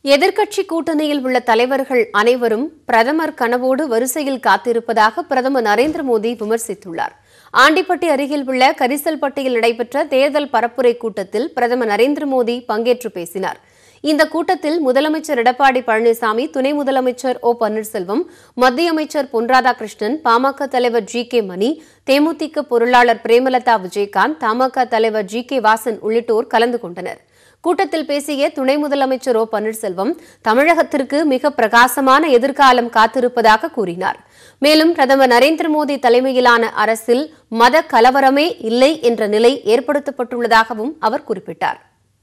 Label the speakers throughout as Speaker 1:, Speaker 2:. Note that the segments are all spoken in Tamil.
Speaker 1: எதிர்க்கட்சி கூட்டணியில் உள்ள தலைவர்கள் அனைவரும் பிரதமர் கனவோடு வரிசையில் காத்திருப்பதாக பிரதமர் நரேந்திர மோடி விமர்சித்துள்ளார் ஆண்டிப்பட்டி அருகில் உள்ள கரிசல்பட்டியில் நடைபெற்ற தேர்தல் பரப்புரை கூட்டத்தில் பிரதமர் நரேந்திர மோடி பங்கேற்று பேசினார் இந்த கூட்டத்தில் முதலமைச்சர் எடப்பாடி பழனிசாமி துணை முதலமைச்சர் ஓ பன்னீர்செல்வம் மத்திய அமைச்சர் பொன் ராதாகிருஷ்ணன் பாமக தலைவர் ஜி கே மணி தேமுதிக பொருளாளர் பிரேமலதா விஜயகாந்த் தமாக தலைவர் ஜி கே வாசன் உள்ளிட்டோர் கலந்து கொண்டனர் கூட்டத்தில் பேசிய துணை முதலமைச்சர் ஓ பன்னீர்செல்வம் தமிழகத்திற்கு மிக பிரகாசமான எதிர்காலம் காத்திருப்பதாக கூறினார் மேலும் பிரதமர் நரேந்திர மோடி தலைமையிலான அரசில் மத கலவரமே இல்லை என்ற நிலை ஏற்படுத்தப்பட்டுள்ளதாகவும் அவர் குறிப்பிட்டார்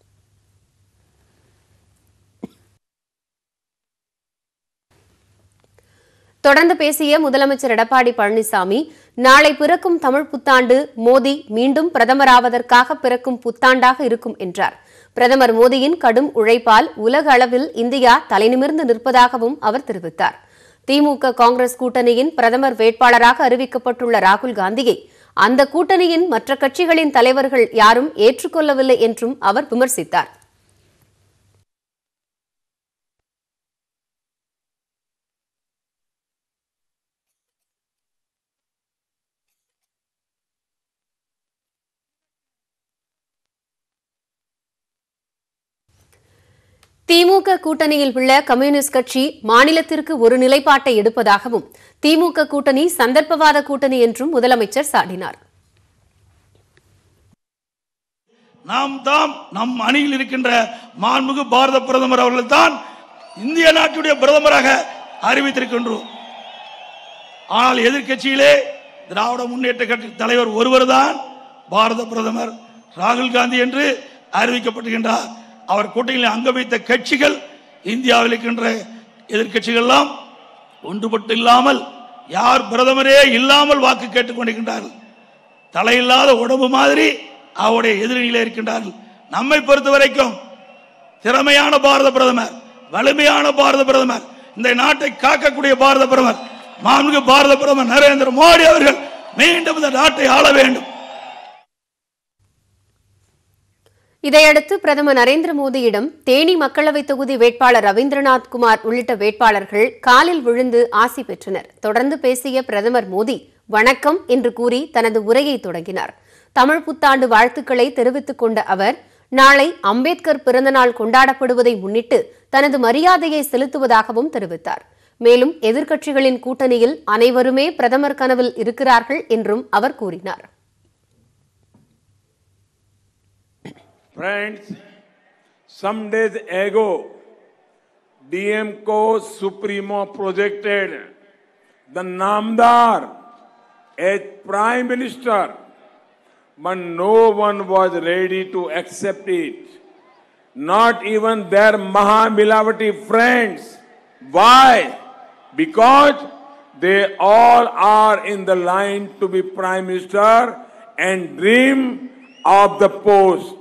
Speaker 1: தொடர்ந்து பேசிய முதலமைச்சர் எடப்பாடி பழனிசாமி நாளை பிறக்கும் தமிழ் புத்தாண்டு மோடி மீண்டும் பிரதமராவதற்காக பிறக்கும் புத்தாண்டாக இருக்கும் என்றார் பிரதமர் மோடியின் கடும் உழைப்பால் உலக அளவில் இந்தியா தலைநிமிர்ந்து நிற்பதாகவும் அவர் தெரிவித்தார் திமுக காங்கிரஸ் கூட்டணியின் பிரதமர் வேட்பாளராக அறிவிக்கப்பட்டுள்ள ராகுல் காந்தியை அந்த கூட்டணியின் மற்ற கட்சிகளின் தலைவர்கள் யாரும் ஏற்றுக்கொள்ளவில்லை என்றும் அவர் விமர்சித்தார் திமுக கூட்டணியில் உள்ள கம்யூனிஸ்ட் கட்சி மாநிலத்திற்கு ஒரு நிலைப்பாட்டை எடுப்பதாகவும் திமுக கூட்டணி சந்தர்ப்பவாத கூட்டணி என்றும் முதலமைச்சர் சாடினார்
Speaker 2: நாம் தாம் நம் அணியில் இருக்கின்ற மாண்புமிகு பாரத பிரதமர் அவர்கள் தான் இந்திய நாட்டுடைய பிரதமராக அறிவித்திருக்கின்றோம் ஆனால் எதிர்க்கட்சியிலே திராவிட முன்னேற்ற கட்சி தலைவர் ஒருவர் தான் பாரத பிரதமர் ராகுல் காந்தி என்று அறிவிக்கப்பட்டிருக்கின்றார் அவர் கூட்டணியில் அங்க வைத்த கட்சிகள் இந்தியாவில் இருக்கின்ற எதிர்க்கட்சிகள் எல்லாம் ஒன்றுபட்டு இல்லாமல் யார் பிரதமரே இல்லாமல் வாக்கு கேட்டுக் கொண்டிருக்கின்றார்கள் தலையில்லாத உடம்பு மாதிரி அவருடைய எதிரிலே இருக்கின்றார்கள் நம்மை பொறுத்த வரைக்கும் திறமையான பாரத பிரதமர் வலிமையான பாரத பிரதமர் இந்த நாட்டை காக்கக்கூடிய பாரத பிரதமர் மாண்புமிகு பாரத பிரதமர் நரேந்திர மோடி அவர்கள் மீண்டும் இந்த நாட்டை ஆள வேண்டும்
Speaker 1: இதையடுத்து பிரதமர் நரேந்திர மோடியிடம் தேனி மக்களவைத் தொகுதி வேட்பாளர் ரவீந்திரநாத் குமார் உள்ளிட்ட வேட்பாளர்கள் காலில் விழுந்து ஆசி பெற்றனர் தொடர்ந்து பேசிய பிரதமர் மோடி வணக்கம் என்று கூறி தனது உரையை தொடங்கினார் தமிழ் புத்தாண்டு வாழ்த்துக்களை தெரிவித்துக் கொண்ட அவர் நாளை அம்பேத்கர் பிறந்தநாள் கொண்டாடப்படுவதை முன்னிட்டு தனது மரியாதையை செலுத்துவதாகவும் தெரிவித்தார் மேலும் எதிர்க்கட்சிகளின் கூட்டணியில் அனைவருமே பிரதமர் கனவில் இருக்கிறார்கள் என்றும் அவர் கூறினார்
Speaker 3: Friends, some days ago, DMCO Supremo projected the Namdar as Prime Minister, but no one was ready to accept it. Not even their Mahamilavati friends. Why? Because they all are in the line to be Prime Minister and dream of the post.